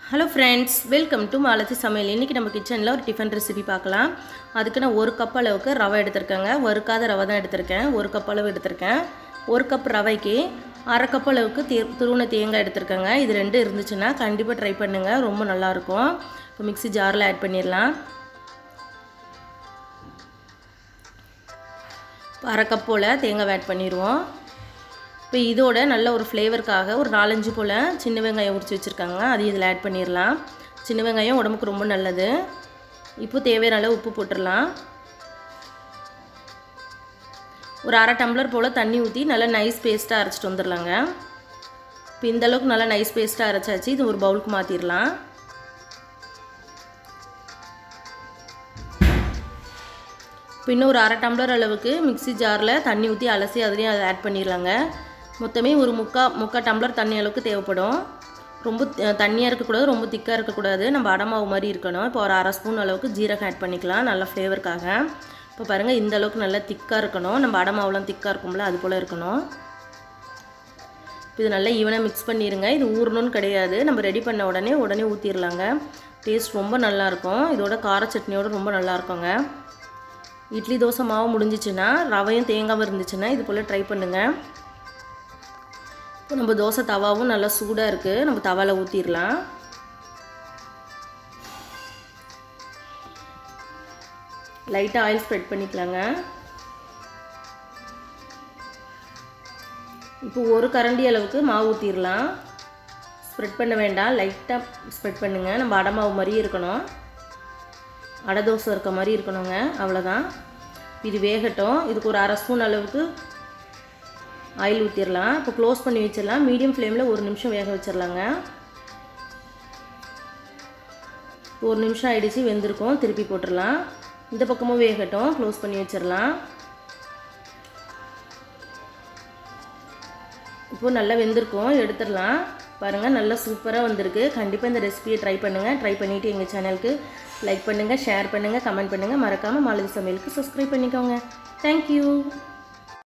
hello friends welcome to Malathi சமையல் இன்றைக்கி நம்ம கிச்சனில் ஒரு டிஃபன் ரெசிபி பார்க்கலாம் அதுக்கு நான் ஒரு கப் அளவுக்கு ரவை எடுத்திருக்கேங்க வறுக்காத ரவை தான் எடுத்திருக்கேன் ஒரு கப் அளவு எடுத்திருக்கேன் ஒரு கப் ரவைக்கு அரை கப் அளவுக்கு தே துருவன தேங்காய் எடுத்திருக்கேங்க இது ரெண்டு இருந்துச்சுன்னா கண்டிப்பாக ட்ரை பண்ணுங்கள் ரொம்ப நல்லாயிருக்கும் இப்போ மிக்ஸி ஜாரில் ஆட் பண்ணிடலாம் இப்போ அரை கப் போல் தேங்காய் ஆட் பண்ணிடுவோம் இப்போ இதோட நல்ல ஒரு ஃப்ளேவருக்காக ஒரு நாலஞ்சு போல் சின்ன வெங்காயம் உரிச்சு வச்சுருக்காங்க அதையும் இதில் ஆட் பண்ணிடலாம் சின்ன வெங்காயம் உடம்புக்கு ரொம்ப நல்லது இப்போ தேவையான அளவு உப்பு போட்டுடலாம் ஒரு அரை டம்ளர் போல் தண்ணி ஊற்றி நல்லா நைஸ் பேஸ்ட்டாக அரைச்சிட்டு வந்துடலாங்க இப்போ இந்த அளவுக்கு நல்லா நைஸ் பேஸ்ட்டாக அரைச்சாச்சு இது ஒரு பவுலுக்கு மாற்றிடலாம் இப்போ இன்னும் ஒரு அரை டம்ளர் அளவுக்கு மிக்ஸி ஜாரில் தண்ணி ஊற்றி அலசி அதுலேயும் அதை ஆட் பண்ணிடலாங்க மொத்தமே ஒரு முக்கா முக்கால் டம்ளர் தண்ணி அளவுக்கு தேவைப்படும் ரொம்ப தண்ணியாக இருக்கக்கூடாது ரொம்ப திக்காக இருக்கக்கூடாது நம்ம அடமாவு மாதிரி இருக்கணும் இப்போ ஒரு அரை ஸ்பூன் அளவுக்கு ஜீரகம் ஆட் பண்ணிக்கலாம் நல்ல ஃப்ளேவருக்காக இப்போ பாருங்கள் இந்த அளவுக்கு நல்லா திக்காக இருக்கணும் நம்ம அடமாவுலாம் திக்காக இருக்கும்ல அது போல் இருக்கணும் இப்போ இது நல்லா ஈவனாக மிக்ஸ் பண்ணிடுங்க இது ஊறணும்னு கிடையாது நம்ம ரெடி பண்ண உடனே உடனே ஊற்றிடலாங்க டேஸ்ட் ரொம்ப நல்லாயிருக்கும் இதோட கார சட்னியோட ரொம்ப நல்லாயிருக்குங்க இட்லி தோசை மாவு முடிஞ்சிச்சுன்னா ரவையும் தேங்காவும் இருந்துச்சுன்னா இது போல் ட்ரை பண்ணுங்கள் இப்போ நம்ம தோசை தவாவும் நல்லா சூடாக இருக்குது நம்ம தவாவில் ஊற்றிடலாம் லைட்டாக ஆயில் ஸ்ப்ரெட் பண்ணிக்கலாங்க இப்போ ஒரு கரண்டி அளவுக்கு மாவு ஊற்றிடலாம் ஸ்ப்ரெட் பண்ண வேண்டாம் லைட்டாக ஸ்ப்ரெட் பண்ணுங்கள் நம்ம அடை மாவு மாதிரியே இருக்கணும் அடை தோசை இருக்க மாதிரி இருக்கணுங்க அவ்வளோதான் இது வேகட்டும் இதுக்கு ஒரு அரை ஸ்பூன் அளவுக்கு ஆயில் ஊற்றிடலாம் இப்போ க்ளோஸ் பண்ணி வச்சிடலாம் மீடியம் ஃப்ளேமில் ஒரு நிமிஷம் வேக வச்சிடலாங்க ஒரு நிமிஷம் ஆகிடுச்சு வெந்திருக்கும் திருப்பி போட்டுடலாம் இந்த பக்கமும் வேகட்டும் க்ளோஸ் பண்ணி வச்சிடலாம் இப்போது நல்லா வெந்திருக்கும் எடுத்துடலாம் பாருங்கள் நல்லா சூப்பராக வந்திருக்கு கண்டிப்பாக இந்த ரெசிபியை ட்ரை பண்ணுங்கள் ட்ரை பண்ணிவிட்டு எங்கள் சேனலுக்கு லைக் பண்ணுங்கள் ஷேர் பண்ணுங்கள் கமெண்ட் பண்ணுங்கள் மறக்காமல் மாலதி சமையலுக்கு சப்ஸ்கிரைப் பண்ணிக்கோங்க தேங்க்யூ